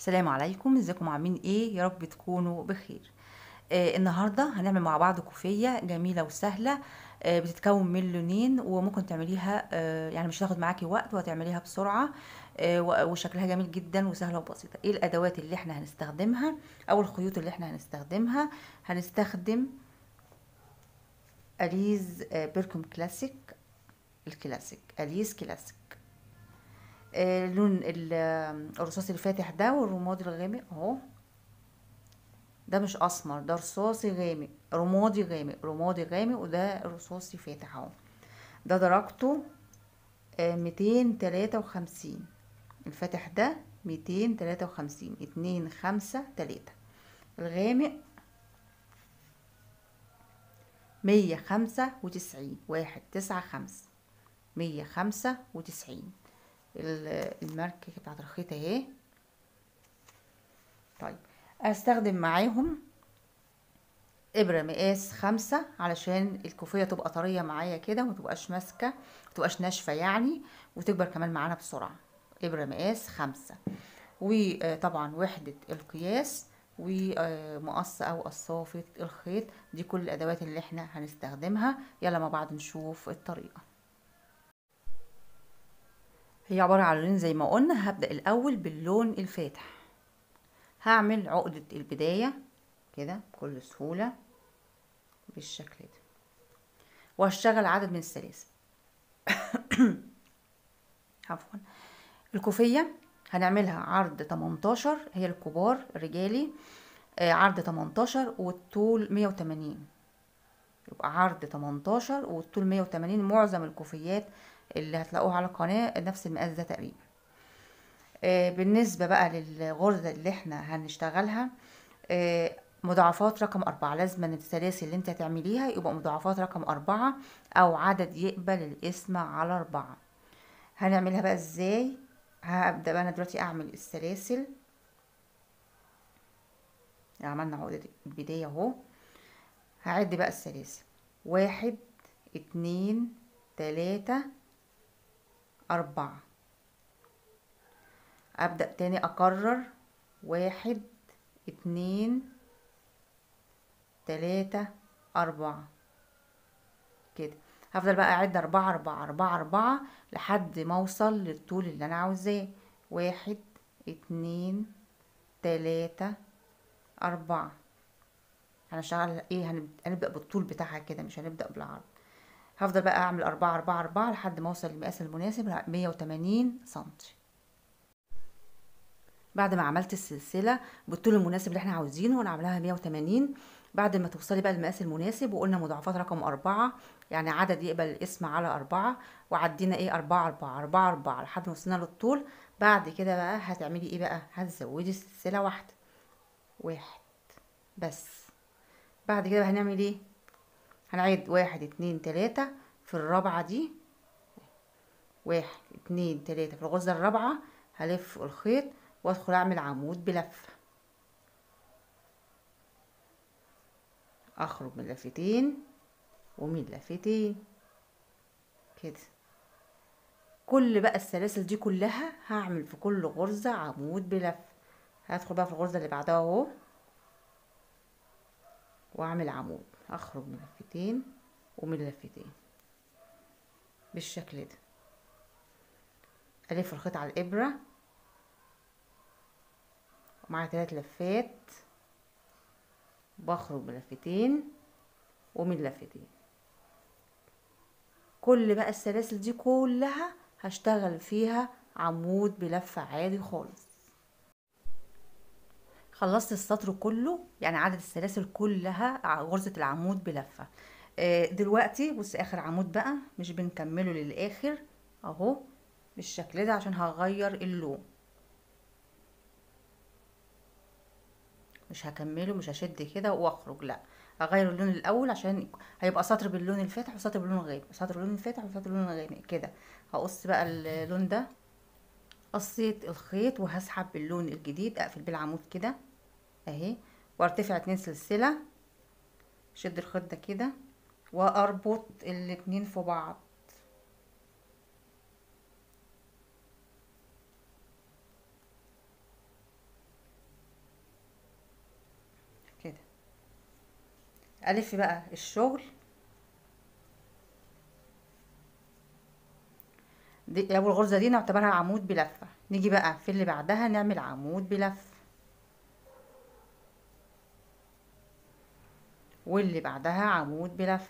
السلام عليكم ازيكم عاملين ايه يا رب تكونوا بخير آه النهارده هنعمل مع بعض كوفيه جميله وسهله آه بتتكون من لونين وممكن تعمليها آه يعني مش هتاخد معاكي وقت وهتعمليها بسرعه آه و- وشكلها جميل جدا وسهله وبسيطه ايه الادوات اللي احنا هنستخدمها او الخيوط اللي احنا هنستخدمها هنستخدم اليز آه بيركم كلاسيك الكلاسيك اليز كلاسيك آه، لون ال- آه، الرصاصي الفاتح ده والرمادي الغامق اهو ده مش اسمر ده رصاصي غامق رمادي غامق رمادي غامق وده رصاصي فاتح اهو ده درجته ميتين تلاتة وخمسين الفاتح ده ميتين تلاتة وخمسين اتنين خمسة تلاتة الغامق مية خمسة وتسعين واحد تسعة خمسة مية خمسة وتسعين ال- الماركة بتاعت الخيط اهي طيب استخدم معاهم ابرة مقاس خمسة علشان الكوفية تبقى طرية معايا كده ومتبقاش ماسكة متبقاش ناشفة يعني وتكبر كمان معانا بسرعة ابرة مقاس خمسة وطبعا وحدة القياس ومقص او قصافة الخيط دي كل الادوات اللي احنا هنستخدمها يلا مع بعض نشوف الطريقة هي عبارة عن لونين زي ما قلنا هبدأ الأول باللون الفاتح هعمل عقدة البداية كده بكل سهولة بالشكل ده وهشتغل عدد من السلاسل عفوا الكوفية هنعملها عرض 18 هي الكبار الرجالي آه، عرض 18 والطول 180 يبقى عرض 18 والطول 180 معظم الكوفيات اللي هتلاقوها على القناة نفس المقاس ده تقريبا آه، بالنسبة بقى للغرزة اللي احنا هنشتغلها آه، مضاعفات رقم أربعة لازم إن السلاسل اللي انت هتعمليها يبقى مضاعفات رقم أربعة أو عدد يقبل القسمة على أربعة هنعملها بقى ازاي هبدأ بقى أنا دلوقتي أعمل السلاسل عملنا عقدة البداية اهو هعد بقى السلاسل واحد اتنين تلاتة أربعة أبدأ تاني أكرر واحد اتنين تلاتة أربعة كده هفضل بقى أعد أربعة أربعة أربعة أربعة لحد ما أوصل للطول اللي أنا عاوزاه واحد اتنين تلاتة أربعة هنشتغل ايه هنب- هنبدأ بالطول بتاعها كده مش هنبدأ بالعرض هفضل بقى اعمل أربعة أربعة أربعة لحد ما اوصل للمقاس المناسب مية وتمانين سنتي بعد ما عملت السلسلة بالطول المناسب اللي احنا عاوزينه وانا عاملاها مية وتمانين بعد ما توصلي بقى للمقاس المناسب وقلنا مضاعفات رقم أربعة يعني عدد يقبل الاسم على أربعة وعدينا ايه أربعة أربعة أربعة أربعة لحد ما وصلنا للطول بعد كده بقى هتعملي ايه بقى هتزودي سلسلة واحدة واحد بس بعد كده هنعمل ايه هنعد واحد اتنين تلاتة في الرابعة دي واحد اتنين تلاتة في الغرزة الرابعة هلف الخيط وادخل اعمل عمود بلفة اخرج من لفتين ومن لفتين كده كل بقى السلاسل دي كلها هعمل في كل غرزة عمود بلفة هدخل بقى في الغرزة اللي بعدها اهو واعمل عمود اخرج من لفتين ومن لفتين بالشكل ده الف الخيط على الابره ومعايا ثلاث لفات بخرج بلفتين ومن لفتين كل بقى السلاسل دي كلها هشتغل فيها عمود بلفة عادي خالص خلصت السطر كله يعني عدد السلاسل كلها ع- غرزة العمود بلفة آه، دلوقتي بص اخر عمود بقى مش بنكمله للاخر اهو بالشكل ده عشان هغير اللون مش هكمله مش هشد كده واخرج لا اغير اللون الاول عشان هيبقى سطر باللون الفاتح وسطر باللون الغامق سطر باللون الفاتح وسطر باللون الغامق كده هقص بقى اللون ده قصيت الخيط وهسحب باللون الجديد اقفل بالعمود كده اهي وارتفع اتنين سلسلة شد الخيط ده كده واربط الاتنين في بعض الف بقى الشغل دي اول غرزة دي نعتبرها عمود بلفة نيجي بقى في اللي بعدها نعمل عمود بلف واللي بعدها عمود بلف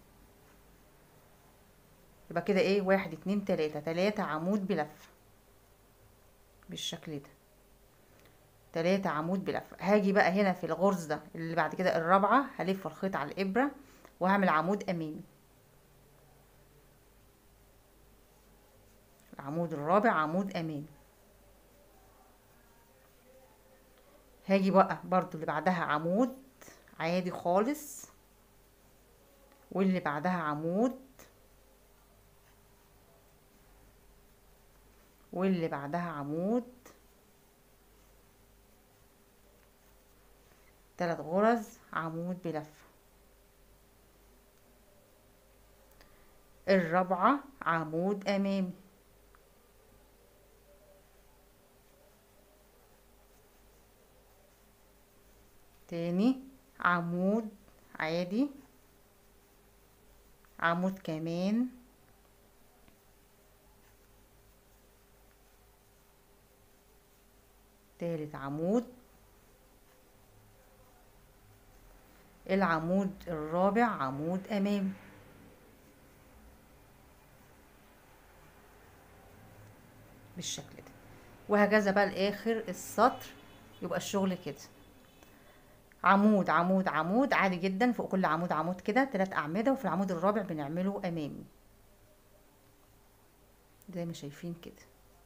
يبقى كده ايه واحد اتنين تلاتة تلاتة عمود بلف بالشكل ده تلاتة عمود بلف هاجي بقى هنا في الغرزة اللي بعد كده الرابعة هلف الخيط على الإبرة وهعمل عمود أمامي العمود الرابع عمود أمامي هاجي بقى برضو اللي بعدها عمود عادي خالص واللي بعدها عمود واللي بعدها عمود تلات غرز عمود بلفة الرابعة عمود أمامي تاني عمود عادي عمود كمان تالت عمود العمود الرابع عمود امامي بالشكل ده وهكذا بقى لاخر السطر يبقى الشغل كده عمود عمود عمود عادي جدا فوق كل عمود عمود كده تلات اعمده وفي العمود الرابع بنعمله امامي زي ما شايفين كده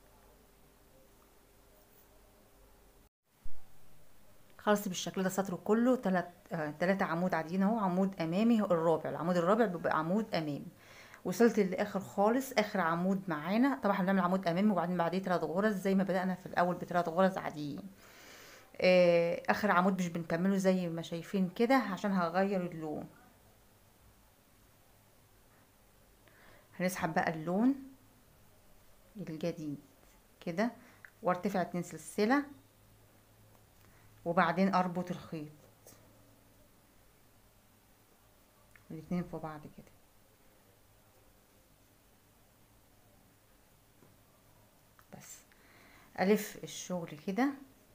خلصت بالشكل ده السطر كله تلات آه تلاتة عمود عاديين اهو عمود امامي الرابع العمود الرابع بيبقى عمود امامي وصلت للاخر خالص اخر عمود معانا طبعا بنعمل عمود امامي وبعدين بعديه تلات غرز زي ما بدأنا في الاول بتلات غرز عاديين آه اخر عمود مش بنكمله زي ما شايفين كده عشان هغير اللون هنسحب بقى اللون الجديد كده وارتفع اتنين سلسله وبعدين اربط الخيط الاتنين في بعض كده بس الف الشغل كده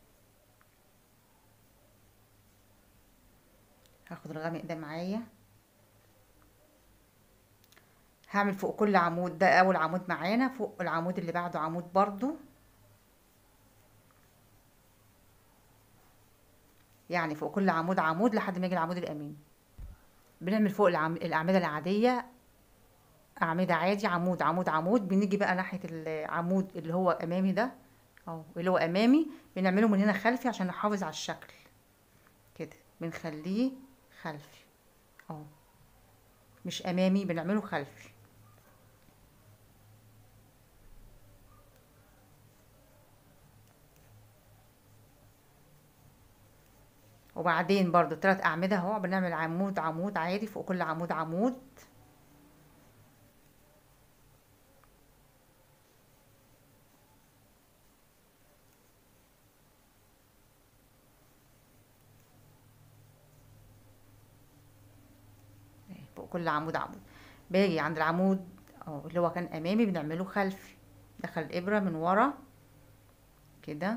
هاخد الغامق ده معايا هعمل فوق كل عمود ده اول عمود معانا فوق العمود اللي بعده عمود برضو يعني فوق كل عمود عمود لحد ما يجي العمود الامامي بنعمل فوق العم... الاعمده العاديه اعمده عادي عمود عمود عمود بنيجي بقى ناحيه العمود اللي هو امامي ده اهو اللي هو امامي بنعمله من هنا خلفي عشان نحافظ على الشكل كده بنخليه خلفي اهو مش امامي بنعمله خلفي وبعدين برضو تلات اعمدة اهو بنعمل عمود عمود عادي فوق كل عمود عمود فوق كل عمود عمود باجي عند العمود اهو اللي هو كان امامي بنعمله خلفي دخل الابرة من ورا كده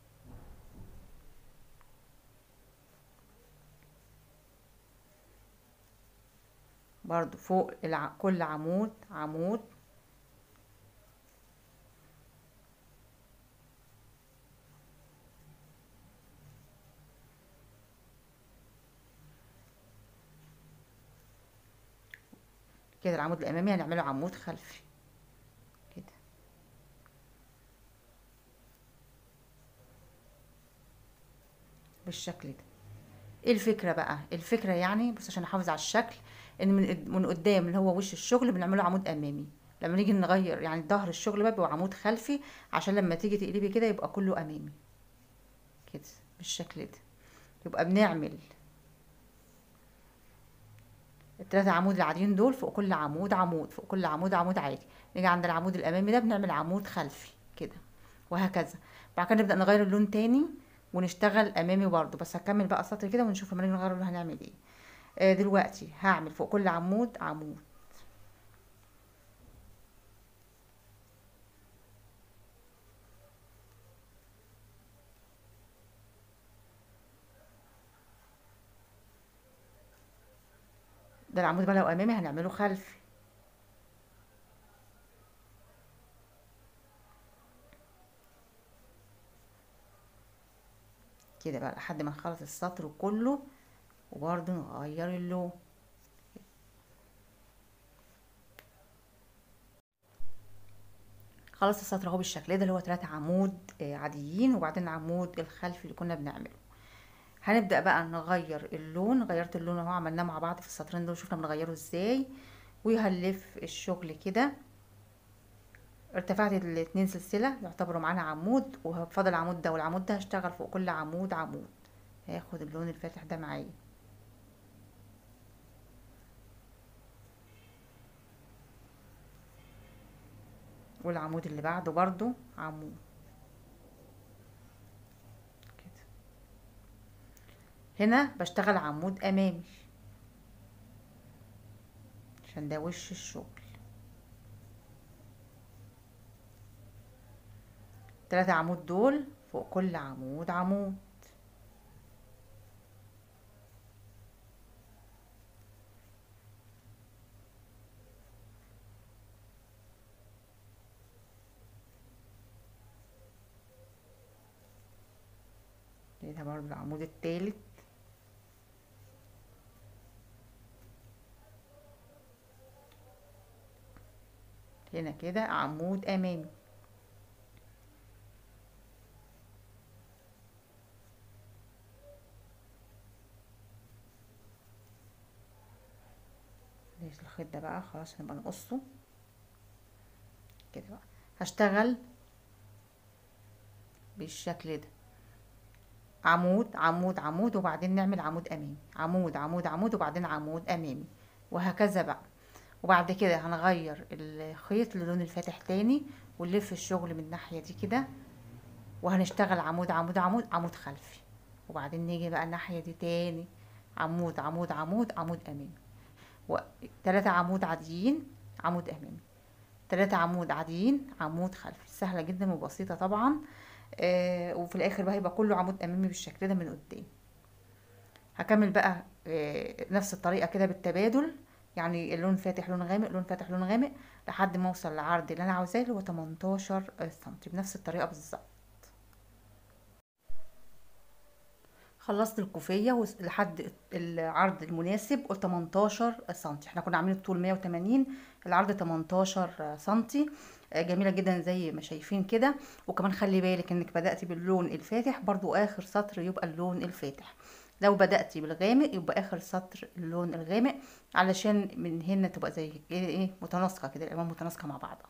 برضو فوق الع... كل عمود عمود كده العمود الامامي هنعمله عمود خلفي كده بالشكل ده ايه الفكره بقى الفكره يعني بس عشان احافظ على الشكل ان من من قدام اللي هو وش الشغل بنعمله عمود امامي لما نيجي نغير يعني ظهر الشغل بقى بيبقى عمود خلفي عشان لما تيجي تقلبي كده يبقى كله امامي كده بالشكل ده يبقى بنعمل التلاتة عمود العاديين دول فوق كل عمود عمود فوق كل عمود عمود عادي نيجي عند العمود الامامي ده بنعمل عمود خلفي كده وهكذا بعد كده نبدا نغير اللون تاني ونشتغل امامي برضو بس هكمل بقى سطر كده ونشوف لما نيجي نغير اللون هنعمل ايه آه دلوقتي هعمل فوق كل عمود عمود ده العمود بقى لو امامي هنعمله خلفي كده بقى لحد ما نخلص السطر كله وبرضه نغير اللون خلص السطر اهو بالشكل ده اللي هو تلاتة عمود عاديين وبعدين العمود الخلفي اللي كنا بنعمله هنبدأ بقى نغير اللون غيرت اللون اهو عملناه مع بعض في السطرين دول شفنا بنغيره ازاي وهنلف الشغل كده ارتفعت الاتنين سلسلة يعتبروا معانا عمود وفضل العمود ده والعمود ده هشتغل فوق كل عمود عمود هاخد اللون الفاتح ده معايا والعمود اللي بعده برضو عمود كده هنا بشتغل عمود امامي عشان ده وش الشغل تلاتة عمود دول فوق كل عمود عمود ده برضه العمود التالت هنا كده عمود امامي ليش الخيط ده بقى خلاص هنبقى نقصه كده بقى هشتغل بالشكل ده عمود عمود عمود وبعدين نعمل عمود امامي عمود عمود عمود وبعدين عمود امامي وهكذا بقى وبعد كده هنغير الخيط للون الفاتح تاني ونلف الشغل من الناحية دي كده وهنشتغل عمود عمود عمود عمود خلفي وبعدين نيجي بقى الناحية دي تاني عمود عمود عمود عمود امامي وتلاتة عمود عاديين عمود امامي تلاتة عمود عاديين عمود خلفي سهلة جدا وبسيطة طبعا آه وفي الاخر بقى هيبقى كله عمود امامي بالشكل ده من قدام هكمل بقى آه نفس الطريقة كده بالتبادل يعني اللون فاتح لون غامق لون فاتح لون غامق لحد ما اوصل للعرض اللي انا عاوزاه اللي هو 18 سنتي بنفس الطريقة بالظبط خلصت الكوفية لحد العرض المناسب قلت 18 سنتي احنا كنا عاملين الطول 180 العرض 18 سنتي جميلة جدا زي ما شايفين كده وكمان خلي بالك انك بدأتي باللون الفاتح برضو اخر سطر يبقى اللون الفاتح لو بدأتي بالغامق يبقى اخر سطر اللون الغامق علشان من هنا تبقى زي ايه متناسقة كده الالوان متناسقة مع بعضها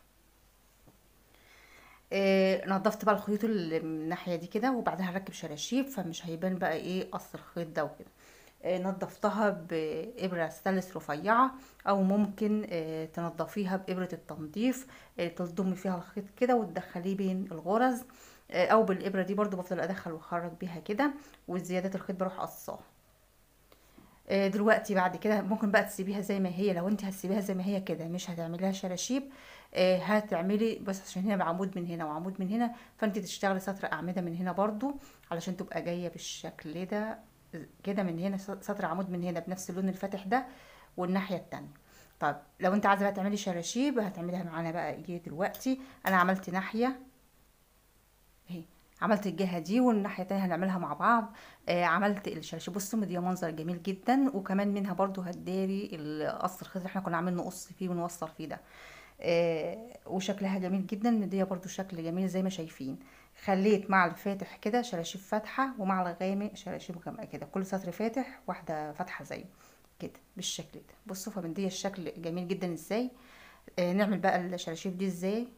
إيه نضفت بقى الخيوط اللي من الناحيه دي كده وبعدها هركب شراشيب فمش هيبان بقى ايه قص الخيط ده وكده إيه نضفتها بابره ستانلس رفيعه او ممكن إيه تنضفيها بابره التنظيف إيه تلضمي فيها الخيط كده وتدخليه بين الغرز إيه او بالابره دي برضو بفضل ادخل واخرج بيها كده وزيادات الخيط بروح قصاها دلوقتي بعد كده ممكن بقى تسيبيها زي ما هي لو انت هتسيبيها زي ما هي كده مش هتعمليها شراشيب هتعملي بس عشان هنا بعمود من هنا وعمود من هنا فانت تشتغلي سطر اعمده من هنا برضو علشان تبقى جايه بالشكل ده كده من هنا سطر عمود من هنا بنفس اللون الفاتح ده والناحيه التانية طب لو انت عايزه بقى تعملي شراشيب هتعمليها معانا بقى ايه دلوقتي انا عملت ناحيه اهي عملت الجهة دي والناحية التانية هنعملها مع بعض آه عملت الشراشيب بصوا دي منظر جميل جدا وكمان منها برضو هتداري القص الخيط اللي احنا كنا عاملين نقص فيه ونوصل فيه ده آه وشكلها جميل جدا مديه برضو شكل جميل زي ما شايفين خليت مع الفاتح كده شراشيب فاتحة ومع الغامق شراشيب غامقة كده كل سطر فاتح واحدة فاتحة زيه كده بالشكل ده بصوا فمديه الشكل جميل جدا ازاي آه نعمل بقى الشراشيب دي ازاي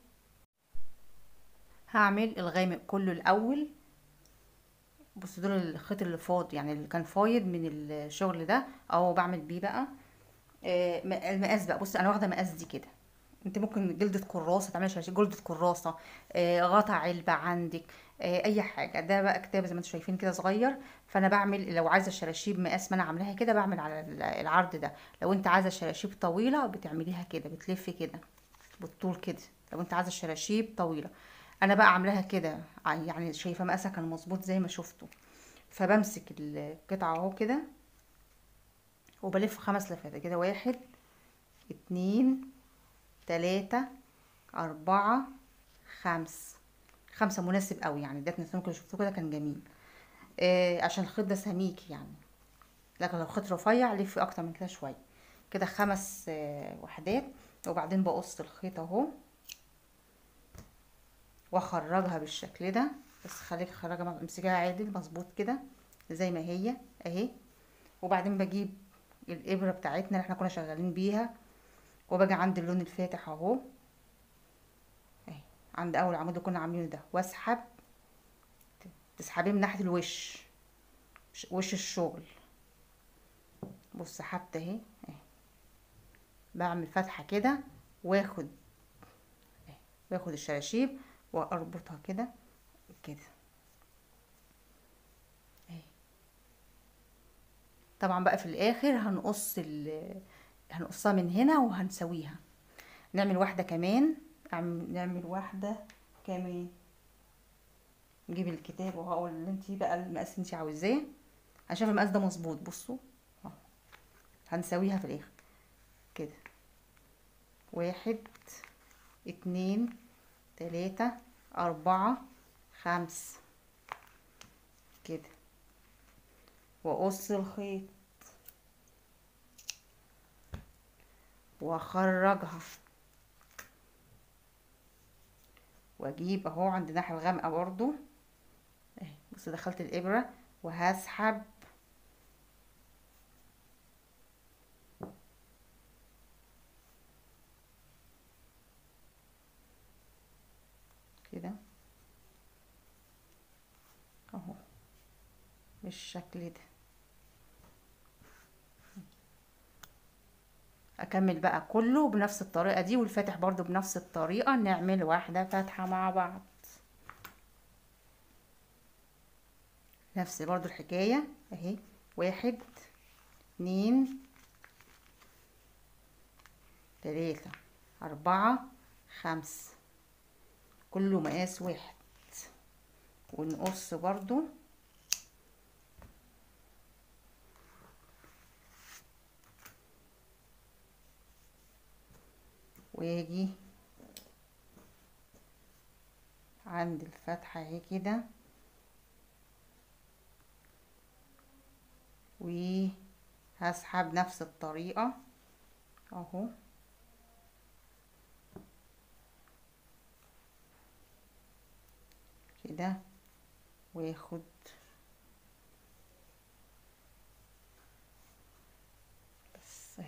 هعمل الغامق كله الاول بصوا دول الخيط اللي فاض يعني اللي كان فايض من الشغل ده او بعمل بيه بقى آه المقاس بقى بص انا واخده مقاس دي كده انت ممكن جلدة كراسة تعملي شراشيب جلدة كراسة آه غطا علبة عندك آه، اي حاجه ده بقى كتاب زي ما انتم شايفين كده صغير فانا بعمل لو عايزه الشراشيب مقاس ما انا عاملاها كده بعمل على ال- العرض ده لو انت عايزه الشراشيب طويله بتعمليها كده بتلفي كده بالطول كده لو انت عايزه الشراشيب طويله انا بقى عاملاها كده ع- يعني شايفه مقاسها كان مظبوط زي ما شفتوا فبمسك القطعه اهو كده وبلف خمس لفات كده واحد اتنين تلاتة أربعة خمس خمسة مناسب قوي يعني ده النظام اللي شفتوه كده كان جميل آه عشان الخيط ده سميك يعني لكن لو خيط رفيع لف اكتر من كده شويه كده خمس آه وحدات وبعدين بقص الخيط اهو واخرجها بالشكل ده بس خليك خرجها امسكها عادل مظبوط كده زي ما هي اهي وبعدين بجيب الابره بتاعتنا اللي احنا كنا شغالين بيها وباجي عند اللون الفاتح اهو اهي عند اول عمود اللي كنا عاملينه ده واسحب تسحبيه من ناحيه الوش ش- وش الشغل بص سحبت اهي اهي بعمل فتحه كده واخد اهي باخد الشراشيب واربطها كده كده اهي طبعا بقى في الاخر هنقص ال هنقصها من هنا وهنسويها نعمل واحده كمان أعمل- نعمل واحده كمان نجيب الكتاب وهقول اللي انتي بقى المقاس اللي انتي عاوزاه انا شايفه المقاس ده مظبوط بصوا اهو هنسويها في الاخر كده واحد اتنين تلاتة اربعة خمس كده واقص الخيط واخرجها واجيب اهو عند الناحية الغامقة برضو اهي بص دخلت الابرة وهسحب كده اهو بالشكل ده اكمل بقى كله بنفس الطريقة دي والفاتح برضو بنفس الطريقة نعمل واحدة فاتحة مع بعض نفس برضو الحكاية اهي واحد اتنين تلاتة أربعة خمسة كله مقاس واحد ونقص برضو واجي عند الفتحة اهي كده وهسحب نفس الطريقة اهو كده واخد بس اهي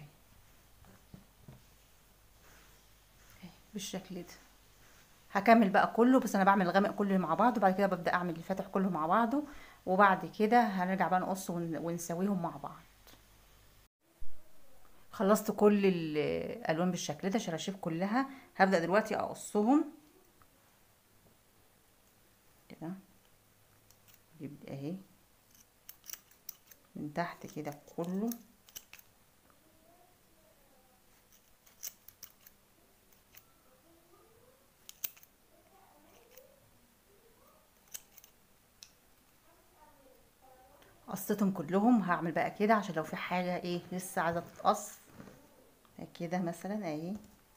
اهي بالشكل ده هكمل بقى كله بس انا بعمل الغامق كله مع بعض وبعد كده ببدأ اعمل الفاتح كله مع بعضه وبعد كده هنرجع بقى نقص ون- ونسويهم مع بعض خلصت كل الالوان بالشكل ده شراشيب كلها هبدأ دلوقتي اقصهم كده اجيب اهي من تحت كده كله قصيتهم كلهم هعمل بقى كده عشان لو في حاجة ايه لسه عايزة تتقص كده مثلا اهي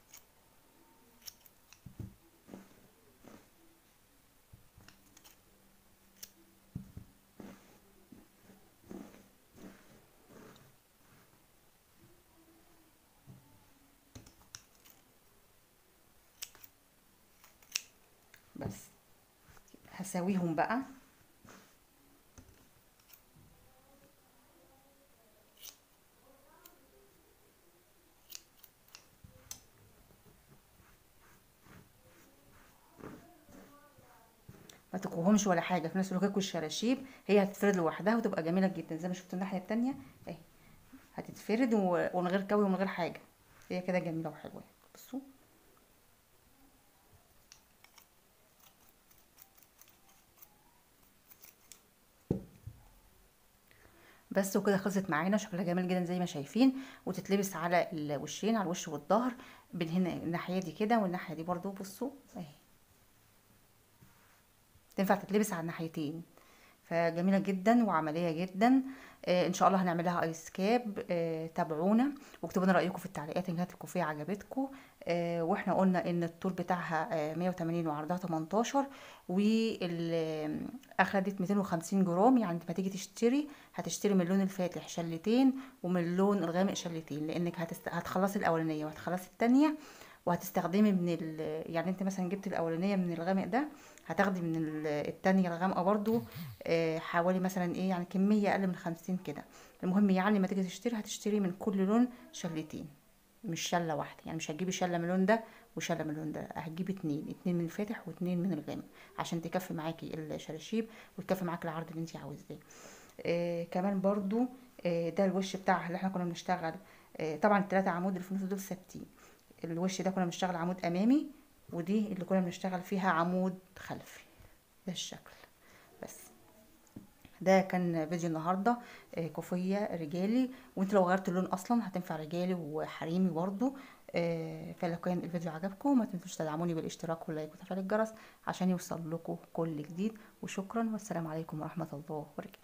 بس هساويهم بقى ما تكوهمش ولا حاجه في نفس الوقت والشراشيب هي هتتفرد لوحدها وتبقى جميله جدا زي ما شفتوا الناحيه التانية اهي هتتفرد و- ومن غير كوي ومن غير حاجه هي كده جميله وحلوه بصوا بس وكده خلصت معانا شكلها جميل جدا زي ما شايفين وتتلبس على الوشين على الوش والظهر من هنا الناحيه دي كده والناحيه دي برضو بصوا اهي تنفع تتلبس على الناحيتين فجميله جدا وعمليه جدا آه ان شاء الله هنعملها ايس كاب آه تابعونا واكتبوا لنا رايكم في التعليقات ان كانت الكوفيه عجبتكم آه واحنا قلنا ان الطول بتاعها آه 180 وعرضها 18 واخدت 250 جرام يعني انت ما تيجي تشتري هتشتري من اللون الفاتح شلتين ومن اللون الغامق شلتين لانك هتست... هتخلصي الاولانيه وهتخلصي التانية وهتستخدمي من ال... يعني انت مثلا جبت الاولانيه من الغامق ده هتاخدي من التانية الغامقه برضو آه حوالي مثلا ايه يعني كميه اقل من خمسين كده المهم يعني ما تيجي تشتري هتشتري من كل لون شلتين مش شله واحده يعني مش هتجيبي شله من اللون ده وشله من اللون ده هتجيبي اتنين اتنين من الفاتح واتنين من الغامق عشان تكفي معاكي الشراشيب وتكفي معاكي العرض اللي انت عاوزاه آه كمان برضو آه ده الوش بتاعها اللي احنا كنا بنشتغل آه طبعا التلاتة عمود اللي في النص دول ثابتين الوش ده كنا بنشتغل عمود امامي ودي اللي كنا بنشتغل فيها عمود خلفي ده الشكل بس ده كان فيديو النهارده آه كوفيه رجالي وانت لو غيرت اللون اصلا هتنفع رجالي وحريمي برضو آه فلو كان الفيديو عجبكم ما تنسوش تدعموني بالاشتراك واللايك وتفعيل الجرس عشان يوصل لكم كل جديد وشكرا والسلام عليكم ورحمه الله وبركاته